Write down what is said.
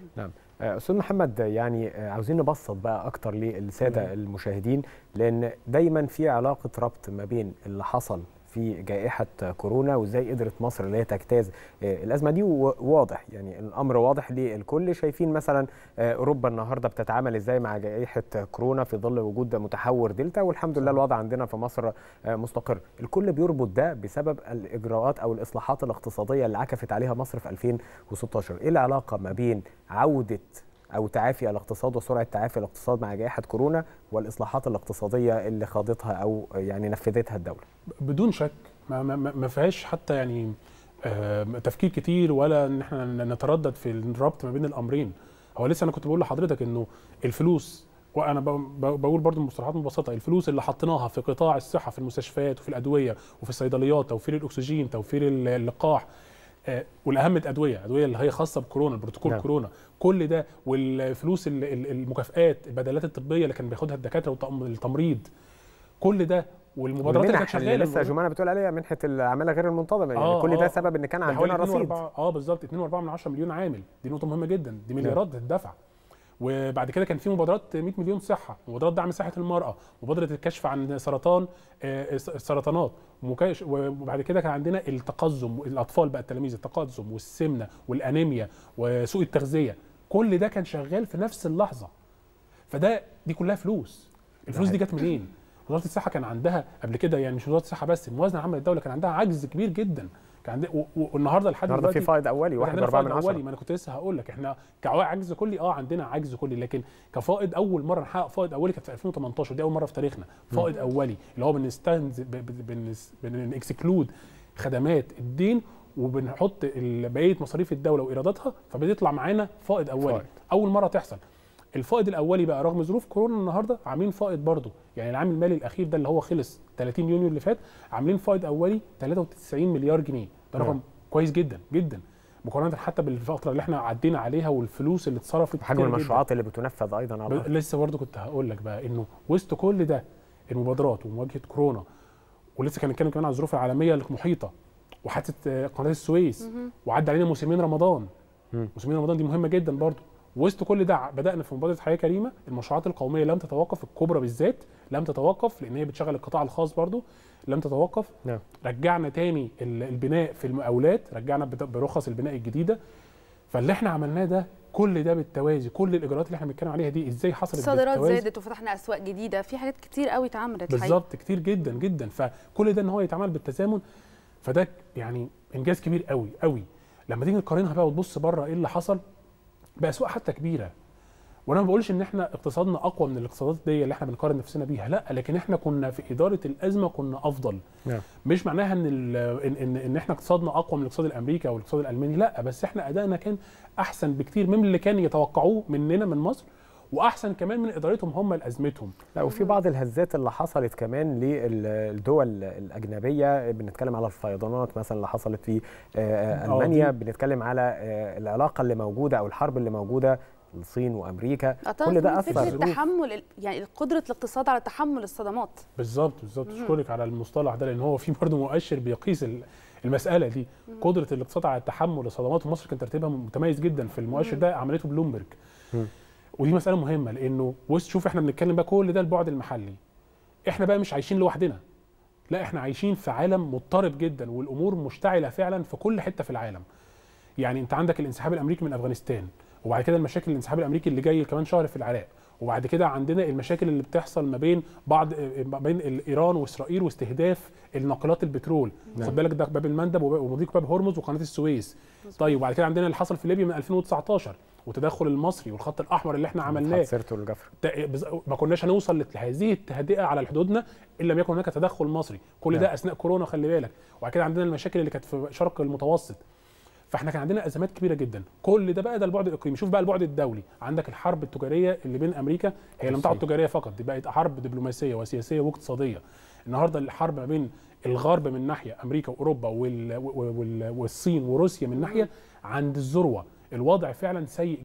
نعم استاذ محمد يعني عاوزين نبسط بقى اكتر للساده المشاهدين لان دايما في علاقه ربط ما بين اللي حصل في جائحه كورونا وازاي قدرت مصر اللي هي تجتاز الازمه دي واضح يعني الامر واضح للكل شايفين مثلا اوروبا النهارده بتتعامل ازاي مع جائحه كورونا في ظل وجود متحور دلتا والحمد لله الوضع عندنا في مصر مستقر الكل بيربط ده بسبب الاجراءات او الاصلاحات الاقتصاديه اللي عكفت عليها مصر في 2016 ايه العلاقه ما بين عوده او تعافي الاقتصاد وسرعه تعافي الاقتصاد مع جائحه كورونا والاصلاحات الاقتصاديه اللي خاضتها او يعني نفذتها الدوله بدون شك ما, ما, ما فيهاش حتى يعني آه تفكير كتير ولا ان احنا نتردد في الربط ما بين الامرين هو لسه انا كنت بقول لحضرتك انه الفلوس وانا بقول برضو بمصطلحات مبسطه الفلوس اللي حطيناها في قطاع الصحه في المستشفيات وفي الادويه وفي الصيدليات توفير الاكسجين توفير اللقاح والاهم الادويه الادويه اللي هي خاصه بكورونا البروتوكول نعم. كورونا كل ده والفلوس المكافئات البدلات الطبيه اللي كان بياخدها الدكاتره والتمريض كل ده والمبادرات اللي كانت شغاله اللي لسه جمانه بتقول عليها منحه العماله غير المنتظمه يعني آه كل ده آه سبب ان كان عندنا رصيد اه بالظبط 2.4 من 10 مليون عامل دي نقطه مهمه جدا دي مليارات هتدفع وبعد كده كان في مبادرات 100 مليون صحه مبادرات دعم صحه المراه مبادره الكشف عن سرطان السرطانات وبعد كده كان عندنا التقزم الاطفال بقى التلاميذ التقزم والسمنه والانيميا وسوء التغذيه كل ده كان شغال في نفس اللحظه فده دي كلها فلوس الفلوس دي جت منين وزاره الصحه كان عندها قبل كده يعني مش وزاره الصحه بس الموازنه العامه للدوله كان عندها عجز كبير جدا كان عندنا والنهارده لحد دلوقتي في فائض اولي 1 4 من 10 اولي ما انا كنت لسه هقول لك احنا كعجز كلي اه عندنا عجز كلي لكن كفائض اول مره نحقق فائض اولي كانت في 2018 دي اول مره في تاريخنا فائض اولي اللي هو بنستنز بنكسكلود خدمات الدين وبنحط بقيه مصاريف الدوله وايراداتها فبيطلع معانا فائض اولي فائض. اول مره تحصل الفائض الاولي بقى رغم ظروف كورونا النهارده عاملين فائض برضه يعني العام المالي الاخير ده اللي هو خلص 30 يونيو اللي فات عاملين فائض اولي 93 مليار جنيه ده رقم كويس جدا جدا مقارنه حتى بالفتره اللي احنا عدينا عليها والفلوس اللي اتصرفت حجم المشروعات اللي بتنفذ ايضا على لسه برضه كنت هقول لك بقى انه وسط كل ده المبادرات ومواجهه كورونا ولسه كان نتكلم كمان عن الظروف العالميه المحيطه وحادثه قناه السويس وعدى علينا موسمين رمضان موسمين رمضان دي مهمه جدا برضه وسط كل ده بدانا في مبادره حياه كريمه المشروعات القوميه لم تتوقف الكبرى بالذات لم تتوقف لان هي بتشغل القطاع الخاص برضو لم تتوقف نعم. رجعنا تاني البناء في المقاولات رجعنا برخص البناء الجديده فاللي احنا عملناه ده كل ده بالتوازي كل الاجراءات اللي احنا بنتكلم عليها دي ازاي حصلت الصادرات زادت وفتحنا اسواق جديده في حاجات كتير قوي اتعملت بالظبط كتير جدا جدا فكل ده ان هو يتعمل بالتزامن فده يعني انجاز كبير قوي قوي لما تيجي نقارنها بقى وتبص بره ايه اللي حصل باسواق حتى كبيره وانا ما بقولش ان احنا اقتصادنا اقوى من الاقتصادات دي اللي احنا بنقارن نفسنا بيها لا لكن احنا كنا في اداره الازمه كنا افضل نعم. مش معناها ان ان ان, إن احنا اقتصادنا اقوى من الاقتصاد الامريكي او الاقتصاد الالماني لا بس احنا ادائنا كان احسن بكتير من اللي كان يتوقعوه مننا من مصر واحسن كمان من ادارتهم هم لازمتهم لا وفي بعض الهزات اللي حصلت كمان للدول الاجنبيه بنتكلم على الفيضانات مثلا اللي حصلت في المانيا بنتكلم على العلاقه اللي موجوده او الحرب اللي موجوده الصين وامريكا كل ده اثر فكره تحمل يعني قدره الاقتصاد على تحمل الصدمات بالظبط بالظبط اشكرك على المصطلح ده لان هو في برضه مؤشر بيقيس المساله دي مم. قدره الاقتصاد على تحمل الصدمات ومصر كان ترتيبها متميز جدا في المؤشر مم. ده عملته بلومبرج ودي مساله مهمه لانه بص شوف احنا بنتكلم بقى كل ده البعد المحلي احنا بقى مش عايشين لوحدنا لا احنا عايشين في عالم مضطرب جدا والامور مشتعله فعلا في كل حته في العالم يعني انت عندك الانسحاب الامريكي من افغانستان وبعد كده المشاكل الانسحاب الامريكي اللي جاي كمان شهر في العراق وبعد كده عندنا المشاكل اللي بتحصل ما بين بعض ما بين ايران واسرائيل واستهداف الناقلات البترول خد بالك ده باب المندب ومضيق باب هرمز وقناه السويس طيب وبعد كده عندنا اللي حصل في ليبيا من 2019 وتدخل المصري والخط الاحمر اللي احنا عملناه سيرته والجفر ما كناش هنوصل لهذه التهدئه على حدودنا الا لم يكن هناك تدخل مصري كل ده اثناء كورونا خلي بالك وبعد كده عندنا المشاكل اللي كانت في شرق المتوسط فاحنا كان عندنا ازمات كبيره جدا كل ده بقى ده البعد الاقليمي شوف بقى البعد الدولي عندك الحرب التجاريه اللي بين امريكا هي لم تعد تجاريه فقط دي بقت حرب دبلوماسيه وسياسيه واقتصاديه النهارده الحرب ما بين الغرب من ناحيه امريكا واوروبا وال... وال... والصين وروسيا من ناحيه عند الذروه الوضع فعلا سيء